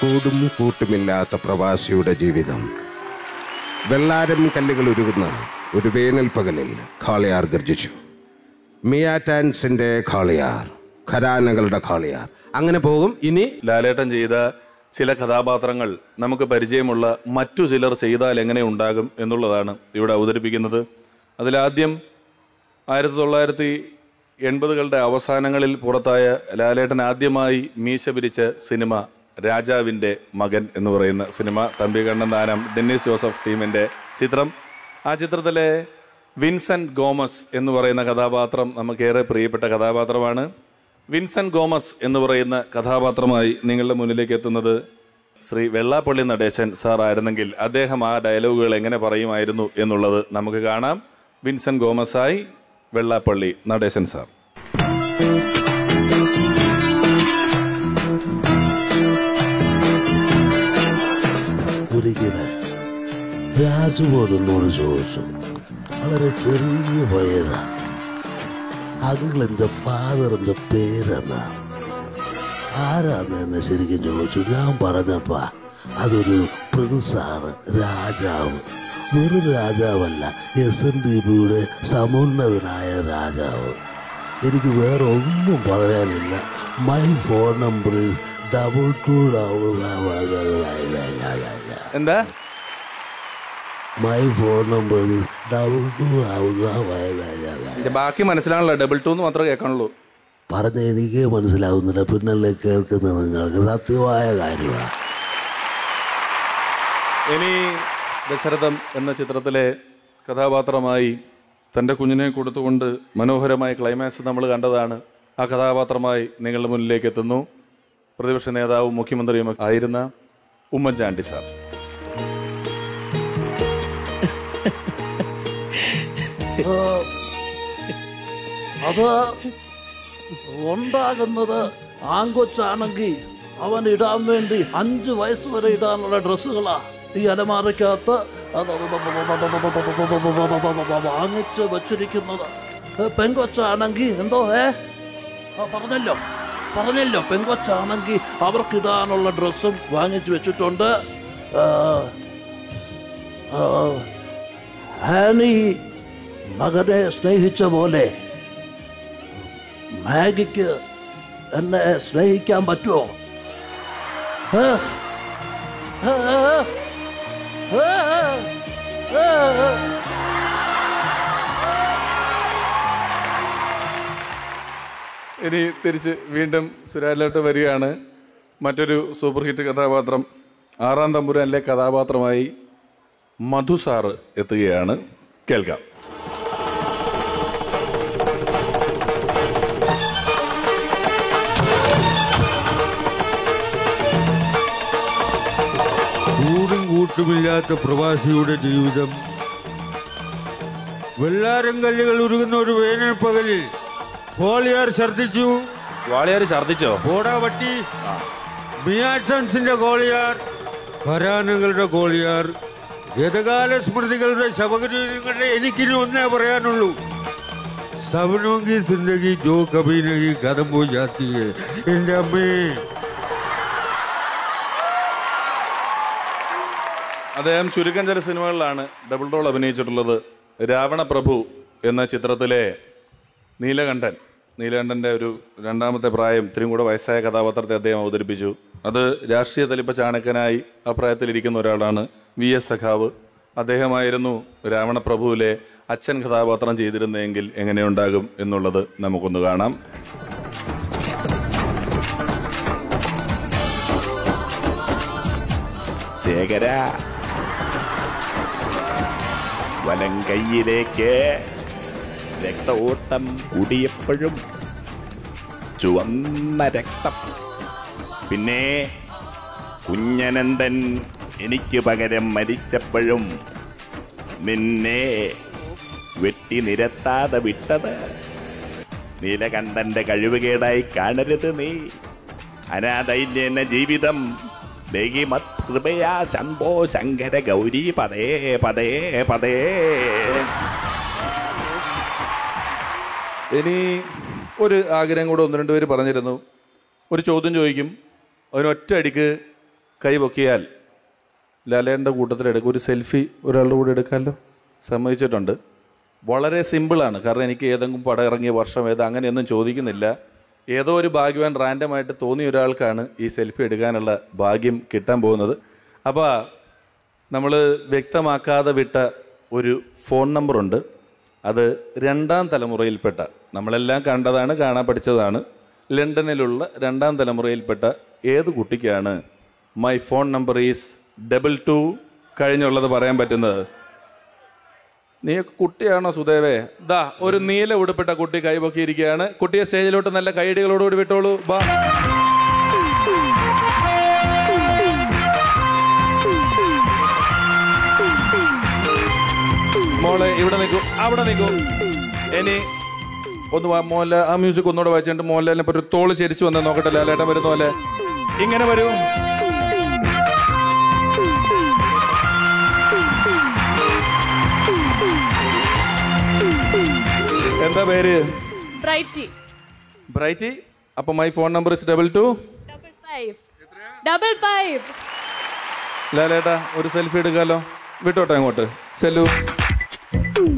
കൂടും കൂട്ടുമില്ലാത്ത പ്രവാസിയുടെ ജീവിതം വെള്ളാരം കല്ലുകൾ ഉരുകുന്ന ഒരു വേനൽ പകലിൽ ഖാളിയാർ ഗർജിച്ചു മിയാറ്റാൻസിന്റെ ഖാളിയാർ ഖരാനകളുടെ ഖാളിയാർ അങ്ങനെ പോകും ഇനി ലാലേട്ടൻ ചെയ്ത ചില കഥാപാത്രങ്ങൾ നമുക്ക് പരിചയമുള്ള മറ്റു ചിലർ ചെയ്താൽ എങ്ങനെ ഉണ്ടാകും എന്നുള്ളതാണ് ഇവിടെ അവതരിപ്പിക്കുന്നത് അതിലാദ്യം ആയിരത്തി തൊള്ളായിരത്തി എൺപതുകളുടെ അവസാനങ്ങളിൽ പുറത്തായ ലാലേട്ടൻ ആദ്യമായി മീശ പിരിച്ച സിനിമ രാജാവിൻ്റെ മകൻ എന്ന് പറയുന്ന സിനിമ തമ്പി കണ്ണൻ ദാനം ഡെന്നിസ് ജോസഫ് ടീമിൻ്റെ ചിത്രം ആ ചിത്രത്തിലെ വിൻസെന്റ് ഗോമസ് എന്ന് പറയുന്ന കഥാപാത്രം നമുക്കേറെ പ്രിയപ്പെട്ട കഥാപാത്രമാണ് വിൻസെന്റ് ഗോമസ് എന്ന് പറയുന്ന കഥാപാത്രമായി നിങ്ങളുടെ മുന്നിലേക്ക് എത്തുന്നത് ശ്രീ വെള്ളാപ്പള്ളി നടേശൻ സാർ ആയിരുന്നെങ്കിൽ അദ്ദേഹം ആ ഡയലോഗുകൾ എങ്ങനെ പറയുമായിരുന്നു എന്നുള്ളത് നമുക്ക് കാണാം വിൻസെന്റ് ഗോമസായി വെള്ളാപ്പള്ളി നടേശൻ സാർ ഒരിക്കല് രാജുമോൻ എന്നോട് ചോദിച്ചു വളരെ ചെറിയ പയ്യനാണ് അങ്കിൾ എൻ്റെ ഫാദറിൻ്റെ പേരെന്നാണ് ആരാന്ന് എന്നെ ശരിക്കും ചോദിച്ചു ഞാൻ പറഞ്ഞപ്പാ അതൊരു പ്രിൻസാണ് രാജാവ് വെറും രാജാവല്ല എസ് എൻ ഡി ബിയുടെ സമുന്നതനായ രാജാവ് എനിക്ക് വേറെ ഒന്നും പറയാനില്ല my phone number is double two double എന്താ my phone number is double two ഇതിന്റെ ബാക്കി മനസ്സിലാണല്ലോ ഡബിൾ ടു എന്ന് മാത്രമേ കേൾക്കാനുള്ളൂ പറഞ്ഞ എനിക്ക് മനസ്സിലാവുന്നില്ല പിന്നല്ലേ കേൾക്കുന്ന നിങ്ങൾക്ക് സത്യമായ കാര്യമാണ് ഇനി ദശരഥം എന്ന ചിത്രത്തിലെ കഥാപാത്രമായി തൻ്റെ കുഞ്ഞിനെ കൊടുത്തുകൊണ്ട് മനോഹരമായ ക്ലൈമാക്സ് നമ്മൾ കണ്ടതാണ് ആ കഥാപാത്രമായി നിങ്ങളുടെ മുന്നിലേക്ക് എത്തുന്നു പ്രതിപക്ഷ നേതാവും മുഖ്യമന്ത്രിയും ആയിരുന്ന ഉമ്മൻചാണ്ടി സാർ അത് ഉണ്ടാകുന്നത് ആങ്കൊച്ചാണെങ്കിൽ അവൻ ഇടാൻ വേണ്ടി അഞ്ച് വയസ്സ് വരെ ഇടാനുള്ള ഡ്രസ്സുകളാ ഈ അലമാരക്കകത്ത് അത് വാങ്ങിച്ച് വച്ചിരിക്കുന്നത് പെങ്കൊച്ചാണെങ്കിൽ എന്തോ ഏ ആ, പറഞ്ഞല്ലോ പറഞ്ഞല്ലോ പെങ്കൊച്ചാണെങ്കിൽ അവർക്കിടാനുള്ള ഡ്രസ്സും വാങ്ങിച്ചു വെച്ചിട്ടുണ്ട് ആ, ആ, ആനി മകനെ സ്നേഹിച്ച പോലെ മാഗിക്ക് എന്നെ സ്നേഹിക്കാൻ പറ്റുമോ ഏ? ഏ? ഏ? ഏ? ഏ? ഇനി തിരിച്ച് വീണ്ടും സുരാജിലോട്ട് വരികയാണ് മറ്റൊരു സൂപ്പർ ഹിറ്റ് കഥാപാത്രം ആറാം തമ്പുരാനിലെ കഥാപാത്രമായി മധു സാറ് എത്തുകയാണ് കേൾക്കാം കൂടും കൂട്ടുമില്ലാത്ത പ്രവാസിയുടെ ജീവിതം വെള്ളാരം കല്ലുകൾ ഉരുകുന്ന ഒരു വേനൽ പകലിൽ ഹോളിയാർ ഛർദിച്ചു വാളിയാർ ഛർദിച്ചോ പോടാ വട്ടി മിയാറ്റൻസിന്റെ കോളിയാർ ഖരാനകളുടെ കോളിയാർ ഗതകാല സ്മൃതികളുടെ ശവകരീരങ്ങളുടെ എനിക്കിനി ഒന്നേ പറയാനുള്ളൂ സവനോങ്കി സിന്ദഗി ജോ കബി നഹി കഥം പോ ജാത്തി ഹൈ. എന്റെ അമ്മേ അദ്ദേഹം ചുരുക്കം ചില സിനിമകളിലാണ് ഡബിൾ റോൾ അഭിനയിച്ചിട്ടുള്ളത് രാവണ പ്രഭു എന്ന ചിത്രത്തിലെ നീലകണ്ഠൻ നീലകണ്ഠൻ്റെ ഒരു രണ്ടാമത്തെ പ്രായം ഇത്തിരി കൂടെ വയസ്സായ കഥാപാത്രത്തെ അദ്ദേഹം അവതരിപ്പിച്ചു അത് രാഷ്ട്രീയ തലിപ്പ ചാണകനായി ആ പ്രായത്തിലിരിക്കുന്ന ഒരാളാണ് വി എസ് സഖാവ് അദ്ദേഹമായിരുന്നു രാവണ പ്രഭുവിലെ അച്ഛൻ കഥാപാത്രം ചെയ്തിരുന്നെങ്കിൽ എങ്ങനെയുണ്ടാകും എന്നുള്ളത് നമുക്കൊന്ന് കാണാം ശേഖര വലം കൈയിലേക്ക് രക്തഓട്ടം കൂടിയപ്പോഴും ചുവന്ന രക്തം പിന്നെ കുഞ്ഞനന്ദൻ എനിക്ക് പകരം മരിച്ചപ്പോഴും നിന്നെ വെട്ടി നിരത്താതെ വിട്ടത് നീലകണ്ഠന്റെ കഴിവുകേടായി കാണരുത് നീ അനാഥൈന്യന ജീവിതം ദേഹി മത് കൃപയാ ശംഭോ ശങ്കര ഗൗരി പതേ പതേ പതേ ഇനി ഒരു ആഗ്രഹം കൂടെ ഒന്ന് രണ്ട് പേര് പറഞ്ഞിരുന്നു ഒരു ചോദ്യം ചോദിക്കും അതിനൊറ്റ അടിക്ക് കൈ പൊക്കിയാൽ ലാലേട്ടൻ്റെ കൂട്ടത്തിൽ എടുക്കും ഒരു സെൽഫി ഒരാളുടെ കൂടെ എടുക്കാമല്ലോ സമ്മതിച്ചിട്ടുണ്ട് വളരെ സിമ്പിളാണ് കാരണം എനിക്ക് ഏതെങ്കിലും പടം ഇറങ്ങിയ വർഷം ഏത് അങ്ങനെയൊന്നും ചോദിക്കുന്നില്ല ഏതോ ഒരു ഭാഗ്യവാൻ റാൻഡമായിട്ട് തോന്നിയ ഒരാൾക്കാണ് ഈ സെൽഫി എടുക്കാനുള്ള ഭാഗ്യം കിട്ടാൻ പോകുന്നത് അപ്പോൾ നമ്മൾ വ്യക്തമാക്കാതെ വിട്ട ഒരു ഫോൺ നമ്പറുണ്ട് അത് രണ്ടാം തലമുറയിൽപ്പെട്ട നമ്മളെല്ലാം കണ്ടതാണ് കാണാൻ പഠിച്ചതാണ് ലണ്ടനിലുള്ള രണ്ടാം തലമുറയിൽപ്പെട്ട ഏത് കുട്ടിക്കാണ് my phone number is double two കഴിഞ്ഞുള്ളത് പറയാൻ പറ്റുന്നത് നീ കുട്ടിയാണോ സുദേവേ ദാ ഒരു നീല ഉടുപ്പിട്ട കുട്ടി കൈപൊക്കിയിരിക്കുകയാണ് കുട്ടിയെ സ്റ്റേജിലോട്ട് നല്ല കൈയടികളോടുകൂടി വിട്ടോളൂ ബാ മോളെ ഇവിടെ നിൽക്കൂ അവിടെ നിൽക്കൂ ഇനി ഒന്ന് വാ മോഹൻലാൽ ആ മ്യൂസിക് ഒന്നുകൂടെ വായിച്ചിട്ട് മോഹൻലാലിനെ ഇപ്പൊ ഒരു തോള് ചെരിച്ചു വന്ന് നോക്കട്ടെ ലാലേട്ടൻ വരുന്ന പോലെ ഇങ്ങനെ വരൂ എന്താ പേര് ബ്രൈറ്റി ബ്രൈറ്റി അപ്പൊ my phone number is double two double five double five ലാലേട്ടാ ഒരു സെൽഫി എടുക്കാലോ വിട്ടോട്ടെ അങ്ങോട്ട് ചെല്ലു